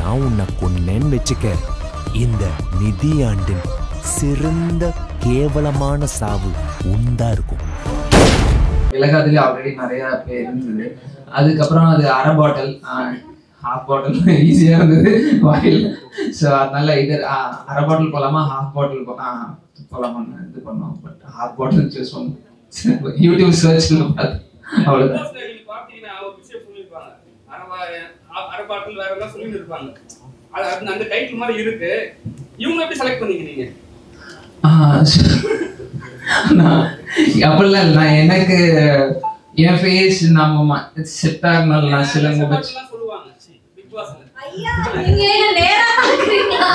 நான் உன்னை கொன்னேன்னு வச்சுக்க இந்த நிதியாண்டின் சிறந்த கேவலமான சாவு உண்டா இருக்கும் இலகாதுல ஆல்ரெடி நிறைய பேர் இருந்தது அதுக்கப்புறம் அது அரை பாட்டில் ஹாஃப் பாட்டில் ஈஸியாக இருந்தது வாயில் ஸோ அதனால இது ஆஹ், அரை பாட்டில் போகலாமா ஹாஃப் பாட்டில் போகலாமான்னு இது பண்ணோம் பட் ஹாஃப் பாட்டில் சூஸ் பண்ணோம் யூடியூப் சர்ச்சில் பார்த்து அவ்வளோதான் First நீங்க பார்த்தீங்கன்னா ஒரு விஷயம் சொல்லியிருப்பாங்க. அரை- அ- அரை பாட்டில் வேற எல்லாம் சொல்லிட்டு இருப்பாங்க. அது அது அந்த டைட்டில் மாதிரி இருக்கு இவங்க எப்படி செலக்ட் பண்ணீங்க நீங்க ஆஹ் நான் அப்படிலாம் இல்லை நான் எனக்கு என் ஃபேஸ் நம்ம செட் ஆகணும் நான் சில முகச்சு பாட்டுலாம் சொல்லுவாங்க பிக் பாஸ்ல ஐயா நீங்க என்ன நேரா பாக்குறீங்களா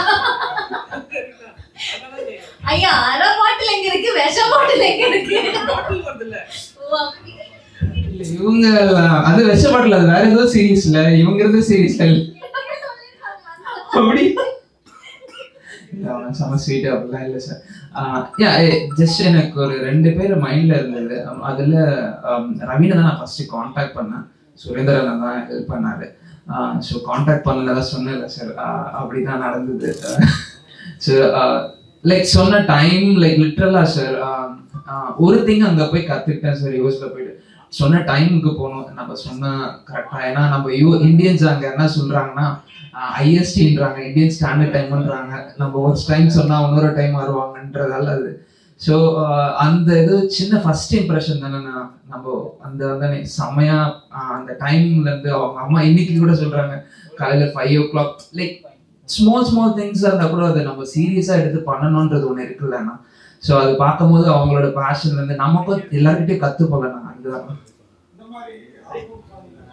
ஐயா அரை பாட்டில் எங்க இருக்கு விஷ பாட்டில் எங்க இருக்கு பாட்டில் வருது இல்ல ஓ, அப்படி. இல்ல, இவங்க அது விஷ பாட்டில் அது வேற ஏதோ சீரீஸ்ல இவங்க இருந்த சீரீஸ்ல அப்படி இல்ல, அவன் செம ஸ்வீட் அப்படிலாம் இல்லை சார் யா ஜஸ்ட் எனக்கு ஒரு ரெண்டு பேர் மைண்ட்ல இருந்தது அம், அதுல அம், ரவீனை தான் நான் ஃபர்ஸ்ட் காண்டாக்ட் பண்ணேன் சுரேந்திரன் தான் ஹெல்ப் பண்ணாரு ஸோ காண்டாக்ட் பண்ணல சொன்னேன்ல சார் அப்படிதான் நடந்தது ஸோ லைக் சொன்ன டைம் லைக் லிட்ரலா சார் ஒரு திங் அங்க போய் கத்துக்கிட்டேன் சார் யூஎஸ்ல போயிட்டு சொன்ன டைமுக்கு போகணும் நம்ம சொன்ன கரெக்டா ஏன்னா நம்ம யூ இந்தியன்ஸ் அங்க என்ன சொல்றாங்கன்னா ஐஎஸ்டின்றாங்க இந்தியன் ஸ்டாண்டர்ட் டைம்ன்றாங்க நம்ம ஒரு டைம் சொன்னா இன்னொரு டைம் வருவாங்கன்றதால அது ஸோ அந்த இது சின்ன ஃபர்ஸ்ட் இம்ப்ரெஷன் தானே நான் நம்ம அந்த வந்து செமையா ஆஹ் அந்த டைம்ல இருந்து அவங்க அம்மா இன்னைக்கு கூட சொல்றாங்க காலையில five o'clock like small small things இருந்தா கூட அதை நம்ம சீரியஸா எடுத்து பண்ணணும்ன்றது ஒன்று இருக்குல்லண்ணா ஸோ அது பார்க்கும்போது அவங்களோட பேஷன்ல இருந்து நமக்கும் எல்லார்கிட்டயும் கத்துக்கொள்ளணும் அதுதான் இந்த மாதிரி album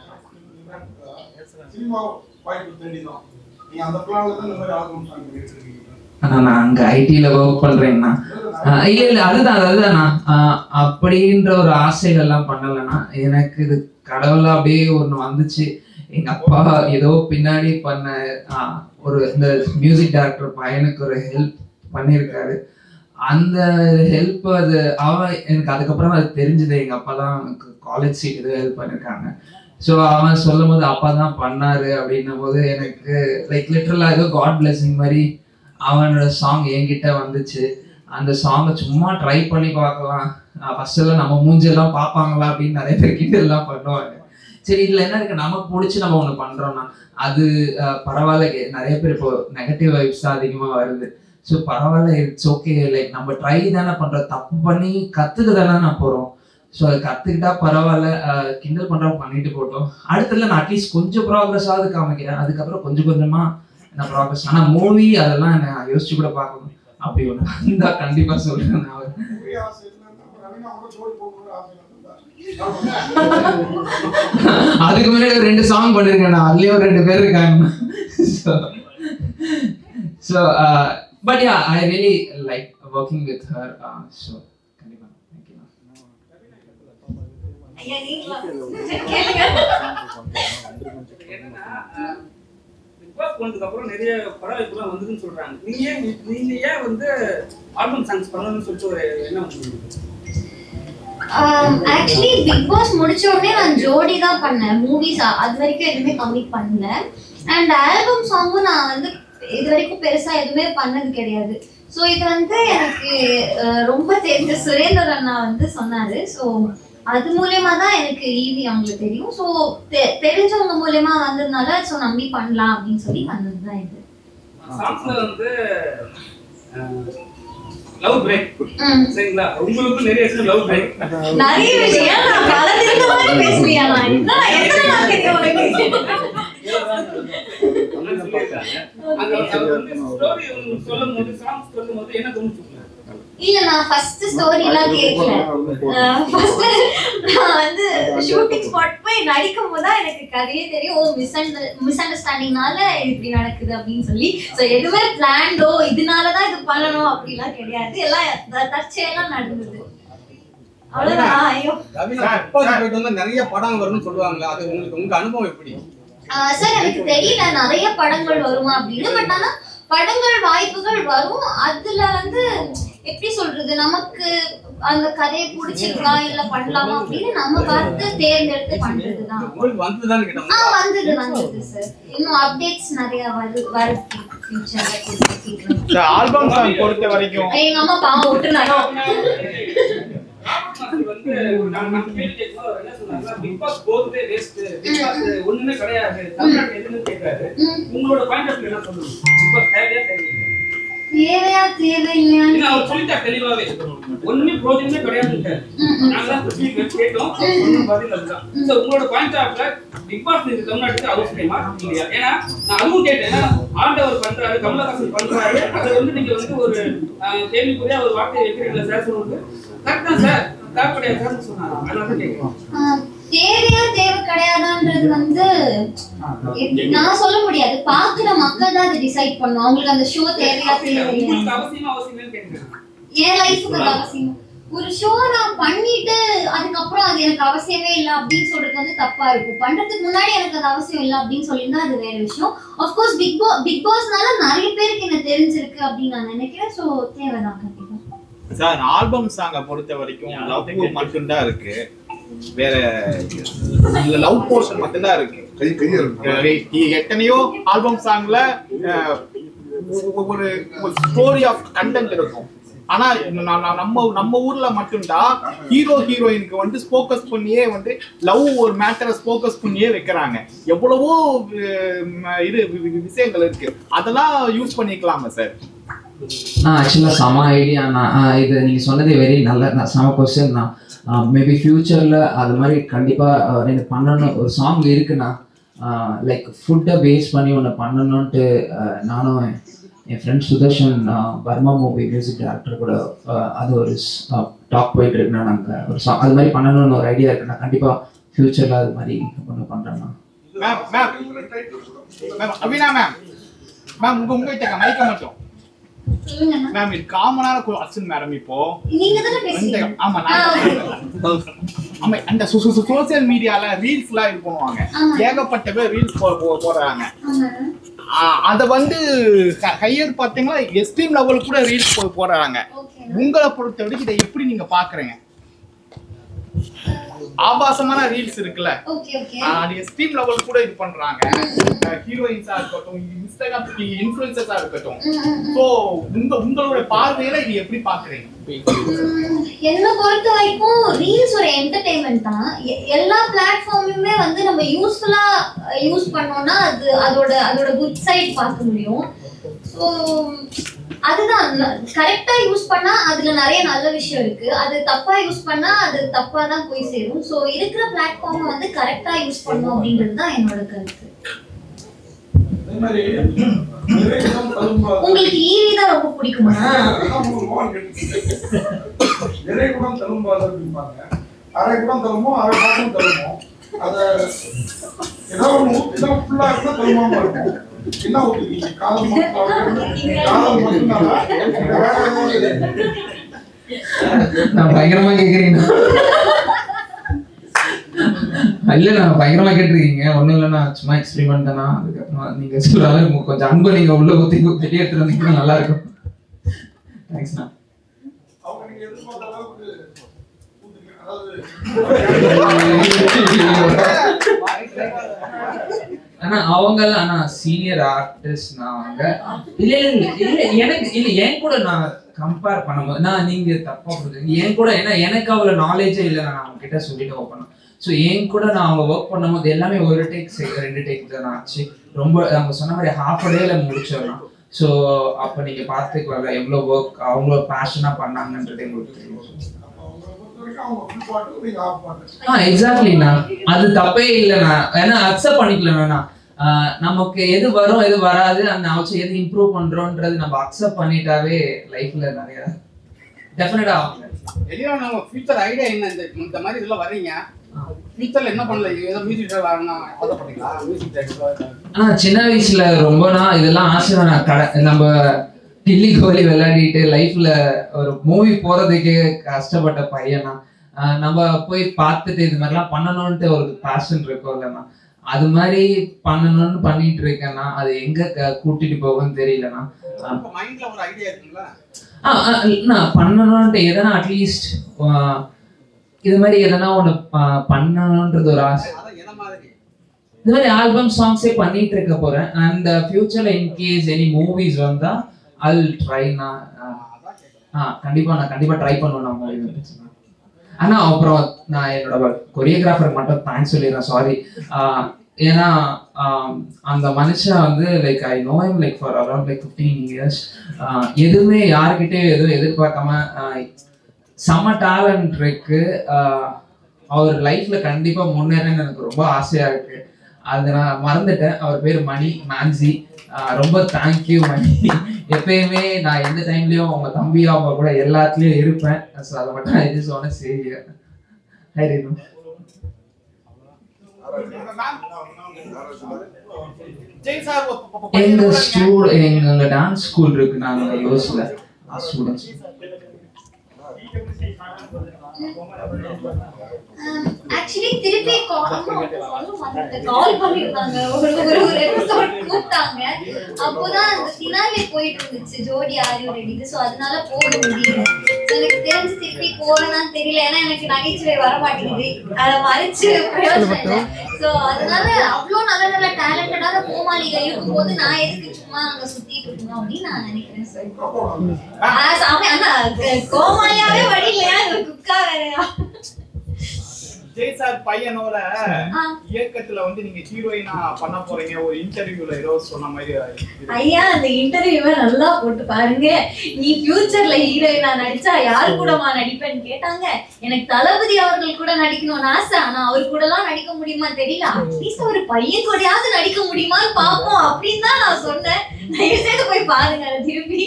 song சினிமா வாய்ப்பு தேடி தான் நீங்க அந்த பிளான்ல தான் இந்த மாதிரி ஆல்பம் சாங் பண்ணிட்டு ஆனா நான் அங்க ஐடில ஒர்க் பண்றேன்னா ஆஹ் இல்ல இல்ல அதுதான் அதுதான் நான் ஆஹ் அப்படின்ற ஒரு ஆசைகள் எல்லாம் பண்ணலன்னா எனக்கு இது கடவுளா அப்படியே ஒண்ணு வந்துச்சு எங்க அப்பா ஏதோ பின்னாடி பண்ண ஆஹ் ஒரு இந்த மியூசிக் டைரக்டர் பையனுக்கு ஒரு ஹெல்ப் பண்ணியிருக்காரு அந்த ஹெல்ப் அது அவன் எனக்கு அதுக்கப்புறம் அது தெரிஞ்சது எங்க அப்பா தான் எனக்கு காலேஜ் சீட் ஏதோ ஹெல்ப் பண்ணிருக்காங்க ஸோ அவன் சொல்லும் போது அப்பா தான் பண்ணாரு அப்படின்னும் போது எனக்கு லைக் லிட்டரலா ஏதோ காட் blessing மாதிரி அவனோட சாங் என்கிட்ட வந்துச்சு அந்த சாங்கை சும்மா ட்ரை பண்ணி பார்க்கலாம் ஃபர்ஸ்ட் எல்லாம் நம்ம மூஞ்செல்லாம் பார்ப்பாங்களா அப்படின்னு நிறைய பேர் கிட்ட எல்லாம் பண்ணுவாங்க சரி இதுல என்ன இருக்கு நமக்கு பிடிச்சி நம்ம ஒண்ணு பண்றோம்னா அது அஹ், பரவாயில்ல கே- நிறைய பேர் இப்போ நெகட்டிவ் வைப்ஸ் தான் அதிகமா வருது ஸோ பரவாயில்ல இட்ஸ் ஓகே லைக் நம்ம ட்ரை தானே பண்றோம் தப்பு பண்ணி கத்துக்க தானே நான் போறோம் ஸோ அது கத்துக்கிட்டா பரவாயில்ல அஹ், கிண்டல் பண்றவங்க பண்ணிட்டு போட்டோம் அடுத்ததுல நான் அட்லீஸ்ட் கொஞ்சம் ப்ராக்ரஸ் ஆகுது காமிக்கிறேன் அதுக்கப்புறம் கொஞ்சம் கொஞ்சமா நான் ப்ராக்ரஸ் ஆனா மூவி அதெல்லாம் நான் யோசிச்சு கூட பார்க்கணும் அப்படி ஒண்ணு வந்தா கண்டிப்பா சொல்றேன் நான் மூவி ஆசை இல்லைன்னா ரவீனா கூட ஜோடி போகணும்னு ஆசை இருந்தா அதுக்கு முன்னாடி ஒரு ரெண்டு சாங் பண்ணிருக்கேன் நான் அதுலயும் ஒரு ரெண்டு பேர் இருக்காங்க so but ya I really like working with her so கண்டிப்பா தேங்க்யூ ஐயா நீங்களா கேளுங்க என்னன்னா பிக் பாஸ் போனதுக்கு அப்புறம் நிறைய பட வாய்ப்புலாம் வந்ததுன்னு சொல்றாங்க நீங்க ஏன் நீங்க ஏன் வந்து ஆல்பம் சாங்ஸ் பண்ணணும்னு சொல்லிட்டு ஒரு எண்ணம் வந்து ஆக்சுவலி பிக் பாஸ் முடிச்ச உடனே நான் ஜோடி தான் பண்ணேன் மூவிஸ் அது வரைக்கும் எதுவுமே கம்மிட் பண்ணல அண்ட் ஆல்பம் சாங்கும் நான் வந்து இது வரைக்கும் பெருசா எதுவுமே பண்ணது கிடையாது ஸோ இது வந்து எனக்கு அஹ், ரொம்ப தெரிஞ்ச சுரேந்தர் அண்ணா வந்து சொன்னாரு ஸோ அது மூலியமா தான் எனக்கு ஈவி அவங்களுக்கு தெரியும் ஸோ தெரிஞ்சவங்க மூலியமா வந்ததுனால ஸோ நம்பி பண்ணலாம் அப்படின்னு சொல்லி வந்தது தான் இது சாங்ஸ்ல வந்து லவ் பிரேக் ம். சரிங்களா உங்களுக்கும் நிறைய லவ் பிரேக் நிறைய விஷயம் நான் பல தெரிந்த மாதிரி பேசுறியா நான் என்ன எத்தனை நாள் தெரியும் உனக்கு ஸ்டோரி சொல்லும் போது சாங்ஸ் சொல்லும் போது என்ன தோணுச்சு இல்ல நான் ஃபர்ஸ்ட் ஸ்டோரி எல்லாம் கேட்கல ஃபர்ஸ்ட் நான் வந்து ஷூட்டிங் ஸ்பாட் போய் நடிக்கும் போது தான் எனக்கு கதையே தெரியும் ஓ மிஸ் மிஸ் அண்டர்ஸ்டாண்டிங்னால இப்படி நடக்குது அப்படின்னு சொல்லி ஸோ எதுவுமே பிளான்டோ இதனால தான் இது பண்ணணும் அப்படிலாம் கிடையாது எல்லாம் த- தற்செயலா நடந்தது அவ்வளவுதான் ஐயோ ரவீனா அப்பாவுக்கு போயிட்டு வந்தா நிறைய படம் வரும்னு சொல்லுவாங்களே அது உங்களுக்கு உங்க அனுபவம் எப்படி சார் எனக்கு தெரியல நிறைய படங்கள் வருமா அப்படின்னு பட் ஆனா படங்கள் வாய்ப்புகள் வரும் அதுல வந்து எப்படி சொல்றது நமக்கு அந்த கதையை பிடிச்சிருக்கா இல்ல பண்ணலாமா அப்படின்னு நம்ம பார்த்து தேர்ந்தெடுத்து பண்றதுதான் உங்களுக்கு வந்ததுதானே ஆ கேட்டோம் வந்தது வந்தது சார் இன்னும் அப்டேட்ஸ் நிறைய வரு வரும் ஃபியூச்சர்ல ஆல்பம் சாங் பொறுத்த வரைக்கும் எங்க அம்மா பாவம் விட்டுனாங்க வந்து நான் நான் கேள்வி கேட்கும்போது அவர் என்ன சொன்னாருன்னா, பிக் பாஸ் போகுதே waste. பிக் பாஸ் ஒண்ணுமே கிடையாது தமிழ்நாட்டுல எதுன்னு கேட்காரு ம். உங்களோட பாயிண்ட் ஆஃப் என்ன சொல்லுங்க பிக் பாஸ் தேவையா தேவையில்லையா தேவையா தேவையில்லையா இல்ல, அவர் சொல்லிட்டார் தெளிவாவே ஒண்ணுமே பிரோஜனமே கிடையாதுன்ட்டார் நாங்களாம் கொஸ்டின் கேட்டோம் ஒன்றும் பதில் அதுதான் So, உங்களோட பாயிண்ட் ஆஃப்ல பிக் பாஸ் இது தமிழ்நாட்டுக்கு அவசியமா இல்லையா ஏன்னா நான் அதுவும் கேட்டேன் ஏன்னா ஆண்டவர் பண்றாரு கமலஹாசன் பண்றாரு அதை வந்து நீங்க வந்து ஒரு அஹ், கேள்விக்குறியா ஒரு வார்த்தையை வைக்கிறீங்களா சார் சொல்லுங்க கரெக்ட் தான் சார் தேவை கிடையாது சார் சொன்னாங்க அதனால தான் கேட்கிறோம் ஆஹ் தேவையா தேவை கிடையாதான்றது வந்து எப்படி- நான் சொல்ல முடியாது பாக்குற மக்கள் தான் அதை டிசைட் பண்ணும் அவங்களுக்கு அந்த ஷோ தேவையா தேவையா உங்களுக்கு அவசியமா அவசியமே கேட்கிறேன் என் லைஃபுக்கு அது அவசியம் ஒரு ஷோ நான் பண்ணிட்டு அதுக்கப்புறம் அது எனக்கு அவசியமே இல்லை அப்படின்னு சொல்றது வந்து தப்பா இருக்கும் பண்றதுக்கு முன்னாடி எனக்கு அது அவசியம் இல்லை அப்படின்னு சொல்லியிருந்தா அது வேற விஷயம் ஆஃப்கோர்ஸ் பிக் பாஸ் பிக் பாஸ்னால நிறைய பேருக்கு என்ன தெரிஞ்சிருக்கு அப்படின்னு நான் நினைக்கிறேன் ஸோ தேவைதான் கண்டிப்பா சார் ஆல்பம் சாங்கை பொறுத்த வரைக்கும் லவ் மட்டும்தான் இருக்கு வேற லவ் போர்ஷன் மட்டும்தான் இருக்கு கை கையா இருக்கு அஹ் எத்தனையோ ஆல்பம் சாங்ல ஒரு ஸ்டோரி ஆஃப் கண்டென்ட் இருக்கும் ஆனா நா- நா- நம்ம நம்ம ஊர்ல மட்டும்தான் ஹீரோ ஹீரோயினுக்கு வந்து ஃபோக்கஸ் பண்ணியே வந்து லவ் ஒரு மேட்டரை ஃபோக்கஸ் பண்ணியே வைக்கிறாங்க எவ்வளவோ அஹ், இது வி- வி- விஷயங்கள் இருக்கு அதெல்லாம் யூஸ் பண்ணிக்கலாமா சார் நான் ஆக்சுவலாக செம ஐடியா நான் இது நீங்கள் சொன்னது வெரி நல்ல நான் செம கொஸ்டின் தான் மேபி ஃப்யூச்சரில் அது மாதிரி கண்டிப்பாக எனக்கு பண்ணணும் ஒரு சாங் இருக்குண்ணா லைக் ஃபுட்டை பேஸ் பண்ணி ஒன்று பண்ணணுன்ட்டு ஆஹ் நானும் என் ஃப்ரெண்ட் சுதர்ஷன் ஆஹ் பர்மா மூவி மியூசிக் டைரக்டர் கூட ஆஹ் அது ஒரு டாக் போயிட்டு இருக்குண்ணா நாங்கள் ஒரு சாங் அது மாதிரி பண்ணணும்னு ஒரு ஐடியா இருக்குண்ணா கண்டிப்பாக ஃப்யூச்சரில் அது மாதிரி ஒன்று பண்ணுறேண்ணா ma'am ma'am ma'am Abina ma'am ma'am உங்க உங்ககிட்ட மைக்க மட்டும் சொல்லுங்க மேம் இது காமனான கொஸ்டின் மேடம் இப்போ நீங்க தானே இந்த பேசுறீங்க ஆமா ஆ, நான் ஆமா அந்த சோசியல் மீடியால ரீல்ஸ் எல்லாம் இது பண்ணுவாங்க ஆமா. ஏகப்பட்ட பேர் ரீல்ஸ் போடுறாங்க ஆமா. ஆ, அத வந்து ஹையர் பாத்தீங்கன்னா எஸ்ட்ரீம் லெவல் கூட ரீல்ஸ் போடுறாங்க ஓகே உங்களை பொறுத்த வரைக்கும் இதை எப்படி நீங்க பாக்குறீங்க ஆபாசமான ரீல்ஸ் இருக்குல்ல ஓகே ஓகே ஆ, அது எஸ்ட்ரீம் லெவல் கூட இது பண்றாங்க ஹீரோயின்ஸா இருக்கட்டும் இன்ஸ்டாகிராம் இன்ஃபுளுசர்ஸா இருக்கட்டும் ம், ம், ம். சோ உங்க உங்களோட பார்வையில இது எப்படி பாக்குறீங்க உம், என்னை பொறுத்த வரைக்கும் ரீல்ஸ் ஒரு என்டர்டைன்மெண்ட் தான் எ- எல்லா பிளாட்ஃபார்முமே வந்து நம்ம யூஸ்ஃபுல்லா யூஸ் பண்ணோம்னா அது அதோட அதோட குட் சைட் பார்க்க முடியும் ஸோ அதுதான் கரெக்டா யூஸ் பண்ணா அதுல நிறைய நல்ல விஷயம் இருக்கு அது தப்பா யூஸ் பண்ணா அது தப்பா தான் போய் சேரும் ஸோ இருக்கிற பிளாட்ஃபார்ம் வந்து கரெக்டா யூஸ் பண்ணணும் அப்படின்றது தான் என்னோட கருத்து அதே மாதிரி நிறைவேற்றம் தழும்பாத உங்களுக்கு ஈவி தான் ரொம்ப பிடிக்குமா நிறைகுடம் தழும்பாத அப்படிம்பாங்க அரை குடம் தழுமோ அரை பாட்டம் தழுமோ அத ஏதோ ஒண்ணு ஊத்திதான் ஃபுல்லா இருந்தா தழுமாம இருக்கும் என்ன ஊத்துக்கீங்க காலம் மட்டும் காலம் மட்டும்தானா வேற எதுவும் இல்லை. நான் பயங்கரமா கேக்குறீங்க இல்ல நான் பயங்கரமா கேட்டிருக்கீங்க ஒண்ணும் இல்லைண்ணா சும்மா எக்ஸ்பெரிமெண்ட் தானா அதுக்கப்புறமா நீங்க சொல்ற மாதிரி உங்க கொஞ்சம் அன்பை நீங்க உள்ள ஊத்தி வெளியே எடுத்துட்டு வந்தீங்கன்னா நல்லா இருக்கும் தேங்க்ஸ்ண்ணா அவங்க நீங்க எதிர்பார்த்த அளவுக்கு ஊத்துக்கீங்க அதாவது ஆனா அவங்க ஆனா சீனியர் ஆர்டிஸ்ட் நான் அவங்க இல்ல இல்ல இல்ல இல்ல எனக்கு இல்ல என் கூட நான் கம்பேர் பண்ணும்போது நான் நீங்க தப்பா புரிஞ்சுங்க என் கூட ஏன்னா எனக்கு அவ்வளவு நாலேஜே இல்லை நான் அவங்க கிட்ட சொல்லிட்டு ஓப்பன் ஸோ என் கூட நான் அவங்க ஒர்க் பண்ணும்போது எல்லாமே ஒரு டேக் ரெண்டு டேக் தான் ஆச்சு ரொம்ப அவங்க சொன்ன மாதிரி ஹாஃப் டேல முடிச்சிடலாம் ஸோ அப்போ நீங்க பார்த்துக்கலாம் எவ்வளோ ஒர்க் அவ்வளோ பேஷனா பண்ணாங்கன்றது எங்களுக்கு தெரியும் அப்ப அவங்களை பொறுத்த வரைக்கும் அவங்க ஃபுல் பாட்டு நீங்க ஆஃப் பாட்டு ஆ எக்ஸாக்ட்லிண்ணா அது தப்பே இல்லைண்ணா ஏன்னா அக்செப்ட் பண்ணிக்கலண்ணா ஆஹ் நமக்கு எது வரும் எது வராது அந்த அவச்சு எது இம்ப்ரூவ் பண்றோன்றது நம்ம அக்செப்ட் பண்ணிட்டாவே லைஃப்ல நிறைய டெஃபினட்டா ஆகும் எதிரா நம்ம ஃபியூச்சர் ஐடியா என்ன இந்த இந்த மாதிரி இதெல்லாம் வர்றீங்க ஃபியூச்சர்ல என்ன பண்ணல ஏதோ மியூசிக் வரணும் ஆசைப்படுறீங்களா மியூசிக் டைரக்டர் ஆனா சின்ன வயசுல ரொம்ப நான் இதெல்லாம் ஆசை தான் நான் கடை நம்ம டில்லி கோலி விளையாடிட்டு லைஃப்ல ஒரு மூவி போறதுக்கே கஷ்டப்பட்ட பையனா ஆஹ் நம்ம போய் பார்த்துட்டு இது மாதிரிலாம் பண்ணணும்ட்டு ஒரு பேஷன் இருக்கும் இல்லைண்ணா அது மாதிரி பண்ணணும்னு பண்ணிட்டு இருக்கேன்னா அது எங்க க- கூட்டிட்டு போகும்னு தெரியலண்ணா மைண்ட்ல ஒரு ஐடியா இருக்குங்களா ஆ, ஆ, நான் பண்ணணும்ன்ட்டு எதனா அட்லீஸ்ட் இது மாதிரி எதனா ஒன்று பண்ணணுன்றது ஒரு ஆசை அதான் என்ன மாதிரி இது மாதிரி ஆல்பம் சாங்ஸே பண்ணிட்டு இருக்க போறேன் அண்ட் ஃபியூச்சர்ல இன்கேஸ் எனி மூவிஸ் வந்தா அல் ட்ரை நான் ஆ கண்டிப்பா நான் கண்டிப்பா ட்ரை பண்ணுவேன் நான் மூவி வந்துச்சுன்னா ஆனா அப்புறம் நான் என்னோட கொரியோகிராஃபருக்கு மட்டும் தேங்க்ஸ் சொல்லிடுறேன் சாரி ஏன்னா ஆம், அந்த மனுஷன் வந்து like I know him like for around like fifteen years எதுவுமே யார்கிட்டயும் எதுவும் எதிர்பார்க்காம ஆஹ், செம்ம டேலண்ட் இருக்கு ஆஹ், அவர் லைஃப்ல கண்டிப்பா முன்னேறன்னு எனக்கு ரொம்ப ஆசையா இருக்கு அது நான் மறந்துட்டேன் அவர் பேர் மணி மேன்சி ஆஹ், ரொம்ப தேங்க்யூ மணி எப்பயுமே நான் எந்த டைம்லயும் உங்க தம்பி அவங்க கூட எல்லாத்துலயும் இருப்பேன் ஸோ அதை மட்டும் இது சொன்ன சரி ஹை ரேணு ஜெய் சார் ஒ- ஒ- ஒ- எங்க பையனோட ஸ்டூ எங்க டான்ஸ் ஸ்கூல் இருக்கு நாங்க யோசில ஸ்டூடெண்ட்ஸ் ஆக்சுவலி திருப்பி கால் கால் பண்ணிருந்தாங்க ஒரு ஒரு ஒரு எபிசோட் கூப்பிட்டாங்க அப்போதான் அந்த ஃபினாலே போயிட்டு இருந்துச்சு ஜோடி ஆரியோ ரெடி சோ அதனால போக முடியல So, எனக்கு தெரிஞ்சு திருப்பி போறேன்னு தெரியல ஏன்னா எனக்கு நகைச்சுவை வர மாட்டேங்குது அதை மறைச்சு பிரயோஜனம் இல்லை சோ அதனால அவ்வளோ நல்ல நல்ல டேலண்டடான கோமாளிகள் இருக்கும்போது நான் எதுக்கு சும்மா அங்க சுத்திட்டு இருக்கணும் அப்படின்னு நான் நினைக்கிறேன் சார் ஆ, சாமி அண்ணா கோமாளியாவே வழி இல்லையா குக்கா வேறையா ஜெய் சார் பையனோட ஆ. இயக்கத்துல வந்து நீங்க ஹீரோயினா பண்ண போறீங்க ஒரு இன்டர்வியூல ஏதோ சொன்ன மாதிரி இருக்கு. ஐயா அந்த இன்டர்வியூவை நல்லா போட்டு பாருங்க நீ ஃபியூச்சர்ல ஹீரோயினா நடிச்சா யாரு கூடமா நடிப்பேன்னு கேட்டாங்க எனக்கு தளபதி அவர்கள் கூட நடிக்கணும்னு ஆசை ஆனா அவர் கூட எல்லாம் நடிக்க முடியுமா தெரியல அட்லீஸ்ட் ஒரு பையன் கூடயாவது நடிக்க முடியுமான்னு பாப்போம் அப்படின்னு தான் நான் சொன்னேன் தயவு செய்து போய் பாருங்க அதை திருப்பி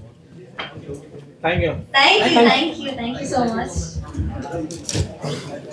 thank you thank you thank you thank you so much